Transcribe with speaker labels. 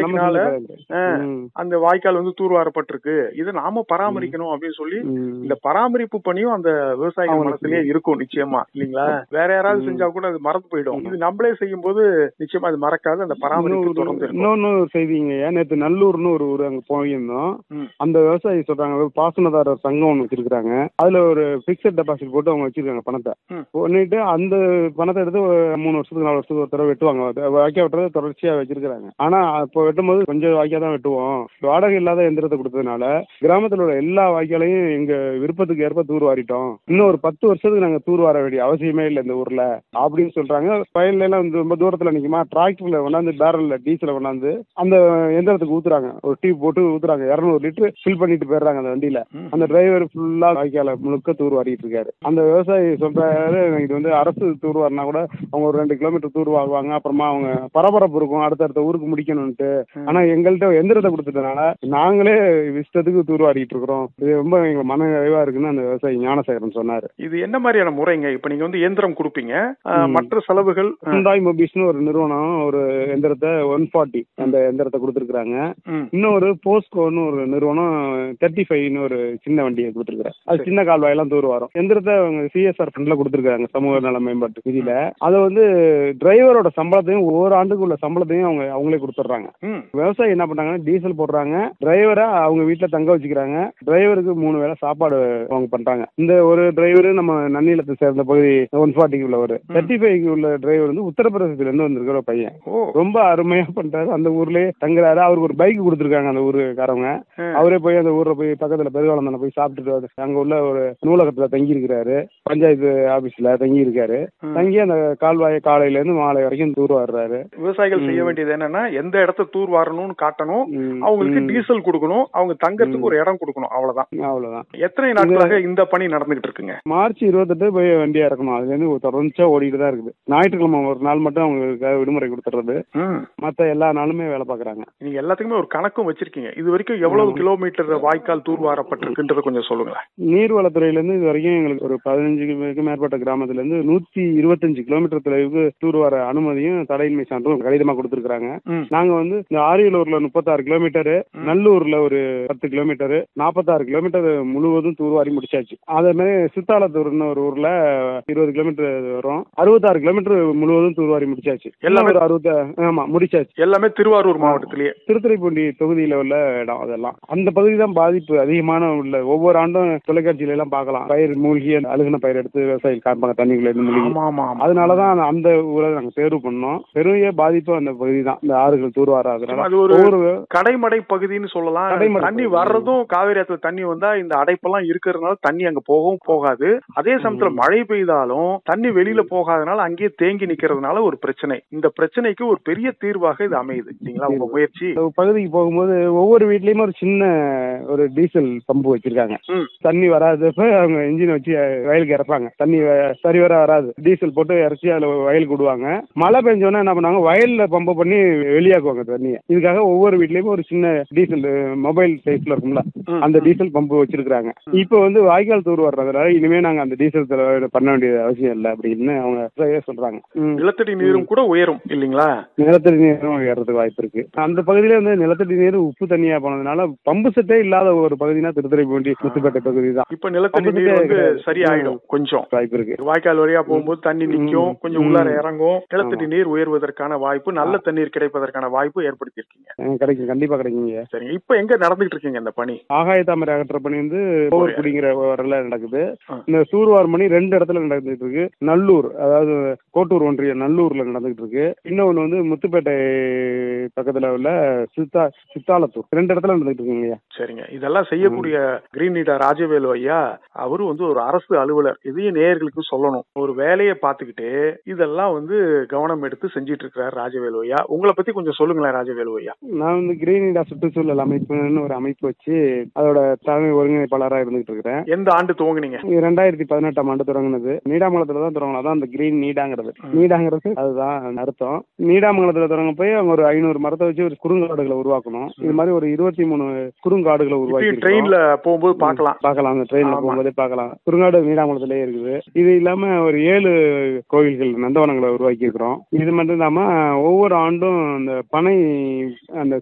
Speaker 1: நடவடிக்கைனால
Speaker 2: செஞ்ச
Speaker 1: ஆ,
Speaker 2: ம்,
Speaker 1: அந்த வாய்க்கால் வந்து தூர்வாரப்பட்டிருக்கு இதை நாம பராமரிக்கணும் அப்படின்னு சொல்லி
Speaker 2: ம்.
Speaker 1: இந்த பராமரிப்பு பணியும் அந்த விவசாயிகள்
Speaker 2: அவங்களுக்கு
Speaker 1: மனசுலயே இருக்கும் நிச்சயமா இல்லீங்களா வேற யாராவது
Speaker 2: ம்.
Speaker 1: செஞ்சா கூட அது மறந்து போயிடும்
Speaker 2: ம்.
Speaker 1: இது நம்மளே செய்யும் போது நிச்சயமா அது மறக்காது அந்த பராமரிப்பு
Speaker 2: இன்னொரு-
Speaker 1: தொடர்ந்து இருக்கும்
Speaker 2: இன்னொன்னு செய்திங்க நேத்து நல்லூர்னு ஒரு ஊர் அங்க போயிருந்தோம்
Speaker 1: ம்.
Speaker 2: அந்த விவசாயி சொல்றாங்க பாசனதாரர் சங்கம் ஒன்று வச்சிருக்காங்க அதுல ஒரு பிக்சட் டெபாசிட் போட்டு அவங்க வச்சிருக்காங்க பணத்தை
Speaker 1: ம்.
Speaker 2: பண்ணிட்டு அந்த பணத்தை எடுத்து ஒரு மூணு வருஷத்துக்கு நாலு வருஷத்துக்கு ஒரு தடவை வெட்டுவாங்க அது வாய்க்கா வெட்டுறதை தொடர்ச்சியா வச்சிருக்காங்க ஆனா இப்போ வெட்டும்போது கொஞ்சம் வாய்க்கா தான் வெட்டுவோம் வாடகை இல்லாத எந்திரத்தை கொடுத்ததுனால கிராமத்துல உள்ள எல்லா வாய்க்காலையும் எங்க விருப்பத்துக்கு ஏற்ப தூர் வாரிட்டோம் இன்னும் ஒரு பத்து வருஷத்துக்கு நாங்க தூர் வார வேண்டிய அவசியமே இல்லை இந்த ஊர்ல அப்படின்னு சொல்றாங்க வயல்ல எல்லாம் வந்து ரொம்ப தூரத்துல நிக்குமா டிராக்டர்ல கொண்டாந்து பேரல்ல டீசல கொண்டாந்து அந்த எந்திரத்துக்கு ஊத்துறாங்க ஒரு டீ போட்டு ஊத்துறாங்க இரநூறு லிட்டர் ஃபில் பண்ணிட்டு போயிடுறாங்க அந்த வண்டியில
Speaker 1: ம்.
Speaker 2: அந்த டிரைவர் ஃபுல்லா வாய்க்கால முழுக்க தூர் வாரிட்டு இருக்காரு அந்த விவசாயி சொல்றாரு இது வந்து அரசு தூர் வாரினா கூட அவங்க ஒரு ரெண்டு கிலோமீட்டர் தூர் வாங்குவாங்க அப்புறமா அவங்க பரபரப்பு இருக்கும் அடுத்தடுத்த ஊருக்கு முடிக்கணும்ட்டு
Speaker 1: ம்.
Speaker 2: ஆனா எங்கள்கிட்ட எந்திரத்தை கொடுத்ததுனால நாங்களே இஷ்டத்துக்கு தூர் வாரிட்டு இருக்கிறோம் இது ரொம்ப எங்க மன நிறைவா இருக்குன்னு அந்த விவசாயி ஞானசேகரன் சொன்னாரு
Speaker 1: இது என்ன மாதிரியான முறைங்க இப்ப நீங்க வந்து இயந்திரம் கொடுப்பீங்க ஆ,
Speaker 2: ம்.
Speaker 1: மற்ற செலவுகள் ஆ,
Speaker 2: ஹுண்டாய் மொபிஸ்னு ஒரு நிறுவனம் ஒரு எந்திரத்தை ஒன் ஃபார்ட்டி அந்த எந்திரத்தை கொடுத்துருக்காங்க
Speaker 1: ம்.
Speaker 2: இன்னொரு போஸ்கோன்னு ஒரு நிறுவனம் தேர்ட்டி ஃபைவ்னு ஒரு சின்ன வண்டியை கொடுத்துருக்காரு அது சின்ன கால்வாயெல்லாம் தூர் வரும் எந்திரத்தை அவங்க சிஎஸ்ஆர் ஃபண்ட்ல கொடுத்துருக்காங்க சமூக நல மேம்பாட்டு நிதியில அதை வந்து டிரைவரோட சம்பளத்தையும் ஒவ்வொரு ஆண்டுக்கு உள்ள சம்பளத்தையும் அவங்க அவங்களே கொடுத்துட்றாங்க
Speaker 1: ம்.
Speaker 2: விவசாயி என்ன பண்றாங்கன்னா டீசல் போடுறாங்க டிரைவரை அவங்க வீட்டுல தங்க வச்சுக்கிறாங்க டிரைவருக்கு மூணு வேளை சாப்பாடு அவங்க பண்றாங்க இந்த ஒரு டிரைவர் நம்ம நன்னிலத்தை சேர்ந்த பகுதி ஒன் ஃபார்ட்டிக்கு உள்ளவர் தேர்ட்டி ஃபைவ்க்கு உள்ள டிரைவர் வந்து உத்தரப்பிரதேசத்துல இருந்து வந்திருக்கிற ஒரு பையன்
Speaker 1: ஓ
Speaker 2: ரொம்ப அருமையா பண்றாரு அந்த ஊர்லயே தங்குறாரு அவருக்கு ஒரு பைக் கொடுத்துருக்காங்க அந்த ஊருக்காரவங்க
Speaker 1: ஆ.
Speaker 2: அவரே போய் அந்த ஊர்ல போய் பக்கத்துல பெருகாலம் போய் சாப்பிட்டுட்டு வந்து அங்க உள்ள ஒரு நூலகத்துல தங்கி இருக்கிறாரு பஞ்சாயத்து ஆபீஸ்ல தங்கி இருக்காரு
Speaker 1: ம்.
Speaker 2: தங்கி அந்த கால்வாயை காலையில இருந்து மாலை வரைக்கும் தூர் வர்றாரு
Speaker 1: விவசாயிகள் செய்ய வேண்டியது என்னன்னா எந்த இடத்த தூர் வாரணும்னு காட்டணும்
Speaker 2: ம்,
Speaker 1: அவங்களுக்கு
Speaker 2: ம்,
Speaker 1: டீசல் கொடுக்கணும் அவங்க தங்கறதுக்கு ஒரு இடம் கொடுக்கணும் அவ்வளவுதான்
Speaker 2: அவ்வளவுதான்
Speaker 1: எத்தனை நாட்களாக இந்த பணி நடந்துகிட்டு இருக்குங்க
Speaker 2: மார்ச் இருபத்தெட்டு போய் வண்டியா இறக்கணும் அதுல இருந்து தொடர்ச்சியா ஓடிட்டு தான் இருக்குது ஞாயிற்றுக்கிழமை ஒரு நாள் மட்டும் அவங்களுக்கு விடுமுறை கொடுத்துறது
Speaker 1: ம்.
Speaker 2: மத்த எல்லா நாளுமே வேலை பாக்குறாங்க
Speaker 1: நீங்க எல்லாத்துக்குமே ஒரு கணக்கும் வச்சிருக்கீங்க இது வரைக்கும் எவ்வளவு கிலோமீட்டர் வாய்க்கால் தூர்வாரப்பட்டிருக்குன்றத கொஞ்சம் சொல்லுங்களேன்
Speaker 2: நீர்வளத்துறையில இருந்து இது வரைக்கும் எங்களுக்கு ஒரு பதினஞ்சுக்கு மேற்பட்ட கிராமத்துல இருந்து நூத்தி இருபத்தஞ்சு கிலோமீட்டர் தொலைவுக்கு தூர் வர அனுமதியும் தடையின்மை சான்றும் கடிதமா கொடுத்துருக்காங்க
Speaker 1: ம்.
Speaker 2: நாங்க வந்து இந்த ஆரியலூர்ல முப்பத்தாறு கிலோமீட்டர் நல்லூர்ல ஒரு பத்து கிலோமீட்டர் நாற்பத்தாறு கிலோமீட்டர் முழுவதும் தூர்வாரி முடிச்சாச்சு அதே மாதிரி சித்தாலத்தூர்னு ஒரு ஊர்ல இருபது கிலோமீட்டர் வரும் அறுபத்தாறு கிலோமீட்டர் முழுவதும் தூர்வாரி முடிச்சாச்சு
Speaker 1: எல்லாமே-
Speaker 2: எல்லாம் ஒரு அறுபத்தி ஆமா முடிச்சாச்சு
Speaker 1: எல்லாமே திருவாரூர் மாவட்டத்திலேயே
Speaker 2: திருத்துறைப்பூண்டி தொகுதியில உள்ள இடம் அதெல்லாம் அந்த பகுதி தான் பாதிப்பு அதிகமான உள்ள ஒவ்வொரு ஆண்டும் தொலைக்காட்சியில எல்லாம் பார்க்கலாம் பயிர் மூழ்கி அழுகுன பயிர் எடுத்து விவசாயிகள் காண்பாங்க தண்ணிக்குள்ள இருந்து மூழ்கி
Speaker 1: ஆமா ஆமா ஆமா
Speaker 2: அதனாலதான் அந்த- அந்த ஊரை நாங்க தேர்வு பண்ணோம் பெரிய பாதிப்பு அந்த பகுதி தான் இந்த ஆறுகள் தூர்வாராதனால
Speaker 1: அது ஒரு
Speaker 2: ஒவ்வொரு
Speaker 1: கடைமடை பகுதின்னு சொல்லலாம்
Speaker 2: கடைமடை
Speaker 1: தண்ணி
Speaker 2: பகுதி.
Speaker 1: வர்றதும் காவேரி ஆத்துல தண்ணி வந்தா இந்த அடைப்பெல்லாம் இருக்கிறதுனால தண்ணி அங்க போகவும் போகாது அதே சமயத்துல மழை பெய்தாலும் தண்ணி வெளியில போகாதனால அங்கேயே தேங்கி நிக்கிறதுனால ஒரு பிரச்சனை இந்த பிரச்சனைக்கு ஒரு பெரிய தீர்வாக இது அமையுது இல்லைங்களா உங்க முயற்சி
Speaker 2: இந்த பகுதிக்கு போகும்போது ஒவ்வொரு வீட்லயுமே ஒரு சின்ன ஒரு டீசல் பம்பு வச்சிருக்காங்க
Speaker 1: ம்.
Speaker 2: தண்ணி வராதப்ப அவங்க இன்ஜின் வச்சு வயலுக்கு இறப்பாங்க தண்ணி வ- சரிவர வராது டீசல் போட்டு இறச்சி அதுல வயலுக்கு விடுவாங்க மழை பெஞ்சோன்னா என்ன பண்ணாங்க வயல்ல பம்பு பண்ணி வெளியாக்குவாங்க தண்ணியை இதுக்காக ஒவ்வொரு வீட்லயுமே ஒரு சின்ன டீசல் மொபைல் சைஸ்ல இருக்கும்ல
Speaker 1: ம்,
Speaker 2: அந்த
Speaker 1: ம்.
Speaker 2: டீசல் பம்பு வச்சிருக்காங்க இப்போ வந்து வாய்க்கால் தூர் வர்றதுனால இனிமே நாங்க அந்த டீசல் செலவு பண்ண வேண்டிய அவசியம் இல்லை அப்படின்னு அவங்க சரியா சொல்றாங்க ம்.
Speaker 1: நிலத்தடி நீரும் கூட உயரும் இல்லைங்களா
Speaker 2: நிலத்தடி நீரும் ஏறதுக்கு வாய்ப்பு இருக்கு அந்த பகுதியில வந்து நிலத்தடி நீர் உப்பு தண்ணியா போனதுனால பம்பு செட்டே இல்லாத ஒரு பகுதினா திருத்துறைப்பூண்டி முத்துப்பேட்டை பகுதி தான்
Speaker 1: இப்ப நிலத்தடி
Speaker 2: பம்பு
Speaker 1: நீர்
Speaker 2: செட்டே
Speaker 1: வந்து
Speaker 2: கிடையாது.
Speaker 1: சரியாயிடும் கொஞ்சம்
Speaker 2: வாய்ப்பு இருக்கு
Speaker 1: வாய்க்கால் வழியா போகும்போது தண்ணி நிக்கும்
Speaker 2: ம்.
Speaker 1: கொஞ்சம்
Speaker 2: ம்.
Speaker 1: உள்ளார இறங்கும் நிலத்தடி நீர் உயர்வதற்கான வாய்ப்பு நல்ல தண்ணீர் கிடைப்பதற்கான வாய்ப்பு ஏற்படுத்தி இருக்கீங்க
Speaker 2: அஹ் கிடைக்கும் கண்டிப்பா கிடைக்குங்க
Speaker 1: சரிங்க இப்ப எங்க நடந்துகிட்டு இருக்கீங்க இந்த பணி
Speaker 2: ஆகாய தாமரை அகற்ற பணி வந்து ஓவர்குடிங்கிற வரல நடக்குது
Speaker 1: ஆ.
Speaker 2: இந்த சூர்வார் மணி ரெண்டு இடத்துல நடந்துட்டு இருக்கு நல்லூர் அதாவது கோட்டூர் ஒன்றிய நல்லூர்ல நடந்துகிட்டு இருக்கு இன்னொன்னு வந்து முத்துப்பேட்டை பக்கத்துல உள்ள சித்தா சித்தாலத்தூர் ரெண்டு இடத்துல நடந்துட்டு இருக்குங்க
Speaker 1: சரிங்க இதெல்லாம் செய்யக்கூடிய கிரீன் லீடர் ராஜவேலு ஐயா அவரு வந்து ஒரு அரசு அலுவலர் இதையும் நேயர்களுக்கு சொல்லணும் ஒரு வேலையை பார்த்துக்கிட்டு இதெல்லாம் வந்து கவனம் எடுத்து செஞ்சிட்டு இருக்கிறார் ராஜவேலு ஐயா உங்களை பத்தி கொஞ்சம் சொல்லுங்களேன் ராஜவேலு ஐயா
Speaker 2: நான் வந்து கிரீன் இண்டா சுற்றுச்சூழல் அமைப்புன்னு ஒரு அமைப்பு வச்சு அதோட தலைமை ஒருங்கிணைப்பாளராக இருந்துகிட்டு இருக்கிறேன்
Speaker 1: எந்த ஆண்டு துவங்குனீங்க
Speaker 2: இது ரெண்டாயிரத்தி பதினெட்டாம் ஆண்டு தொடங்கினது நீடாமங்கலத்துல தான் தொடங்கணும் அதான் அந்த கிரீன் நீடாங்கிறது நீடாங்கிறது அதுதான் அர்த்தம் நீடாமங்கலத்துல தொடங்க போய் அவங்க ஒரு ஐநூறு மரத்தை வச்சு ஒரு குறுங்காடுகளை உருவாக்கணும் இது மாதிரி ஒரு இருபத்தி மூணு குறுங்காடுகளை உருவாக்கி
Speaker 1: இப்பயும் ட்ரெயின்ல போகும்போது பார்க்கலாம்
Speaker 2: பார்க்கலாம் அந்த ட்ரெயின்ல
Speaker 1: ஆமா.
Speaker 2: போகும்போதே பார்க்கலாம் குறுங்காடு நீடாமங்கலத்திலே இருக்குது இது இல்லாம ஒரு ஏழு கோவில்கள் நந்தவனங்களை உருவாக்கி இருக்கிறோம் இது மட்டும் இல்லாம ஒவ்வொரு ஆண்டும் அந்த பனை அந்த